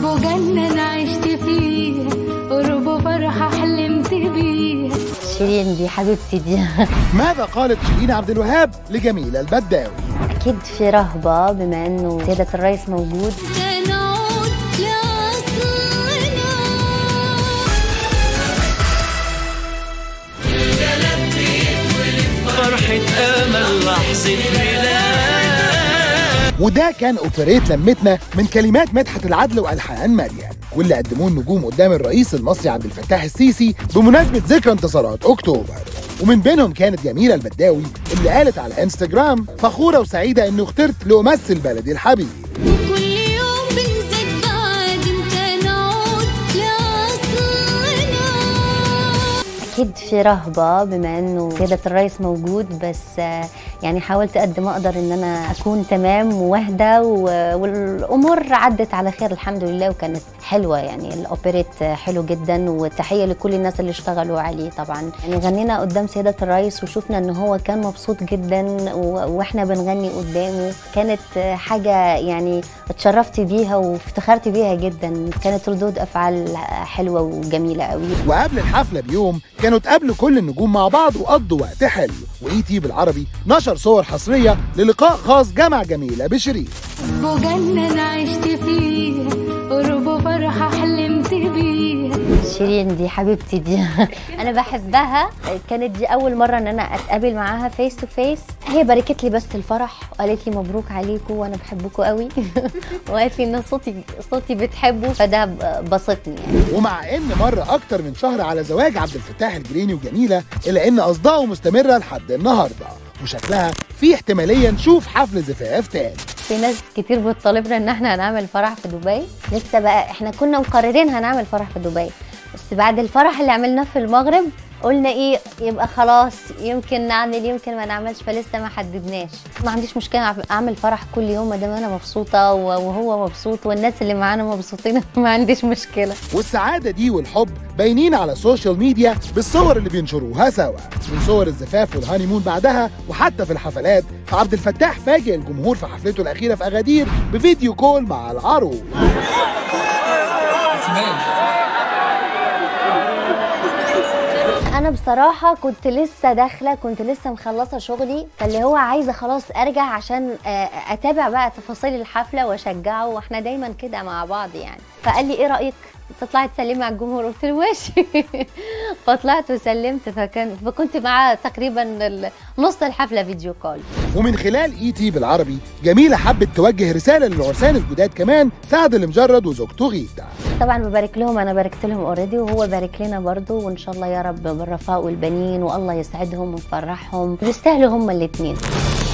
قربه جنة أنا عشت فيها قربه فرحة حلمت بيها شيرين دي حبيبتي دي ماذا قالت شيرين عبد الوهاب لجميلة البداوي اكيد في رهبه بما انه سياده الرئيس موجود سنعود لأصلنا فرحة أمل لحظة ميلاد وده كان اوبريت لمتنا من كلمات مدحت العدل والحان مريم واللي قدموه النجوم قدام الرئيس المصري عبد الفتاح السيسي بمناسبه ذكرى انتصارات اكتوبر ومن بينهم كانت جميله البداوي اللي قالت على انستجرام فخوره وسعيده انه اخترت لامثل بلدي الحبيب وكل يوم بنزيد بعد امتى نعود لأصلنا اكيد في رهبه بما انه سياده الرئيس موجود بس آه، يعني حاولت قد ما اقدر ان انا اكون تمام واهدى و- والامور عدت على خير الحمد لله وكانت حلوه يعني الاوبريت حلو جدا وتحيه لكل الناس اللي اشتغلوا عليه طبعا يعني غنينا قدام سياده الرئيس وشفنا ان هو كان مبسوط جدا و- واحنا بنغني قدامه كانت آه، حاجه يعني اتشرفت بيها وافتخرت بيها جدا كانت ردود افعال حلوه وجميله قوي وقبل الحفله بيوم كانوا اتقابلوا كل النجوم مع بعض وقضوا وقت حلو واي تي بالعربي نشر صور حصريه للقاء خاص جمع جميله بشريف قربه جنة أنا عشت فيها قربه فرحة حلمت بيها شيرين دي حبيبتي دي انا بحبها كانت دي اول مره ان انا اتقابل معاها فيس تو فيس هي باركت لي بس الفرح وقالت لي مبروك عليكم وانا بحبكم قوي وقالت لي ان صوتي صوتي بتحبه فده بسطني يعني ومع ان مر اكتر من شهر على زواج عبد الفتاح الجريني وجميله الا ان اصداؤه مستمره لحد النهارده وشكلها في احتماليه نشوف حفل زفاف تاني في ناس كتير بتطالبنا ان احنا هنعمل فرح في دبي لسه بقى احنا كنا مقررين هنعمل فرح في دبي بس بعد الفرح اللي عملناه في المغرب قلنا ايه يبقى خلاص يمكن نعمل يمكن ما نعملش فلسه ما حددناش ما عنديش مشكله أعمل- اعمل فرح كل يوم ما دام انا مبسوطه و- وهو مبسوط والناس اللي معانا مبسوطين ما عنديش مشكله والسعاده دي والحب باينين على السوشيال ميديا بالصور اللي بينشروها سوا من صور الزفاف والهانيمون بعدها وحتى في الحفلات فعبد الفتاح فاجئ الجمهور في حفلته الاخيره في اغادير بفيديو كول مع العروس انا بصراحه كنت لسه داخله كنت لسه مخلصه شغلي فاللي هو عايزه خلاص ارجع عشان آه، اتابع بقى تفاصيل الحفله واشجعه واحنا دايما كده مع بعض يعني فقال لي ايه رايك تطلعي تسلمي على الجمهور قلت له ماشي فطلعت وسلمت فكان فكنت معاه تقريبا ال- نص الحفله فيديو كول ومن خلال اي تي بالعربي جميله حبت توجه رساله للعرسان الجداد كمان سعد المجرد وزوجته غيتا طبعا ببارك لهم انا باركت لهم اوريدي وهو بارك لنا برضو وان شاء الله يا رب بالرفاء والبنين والله يسعدهم ويفرحهم بيستاهلوا هما الاثنين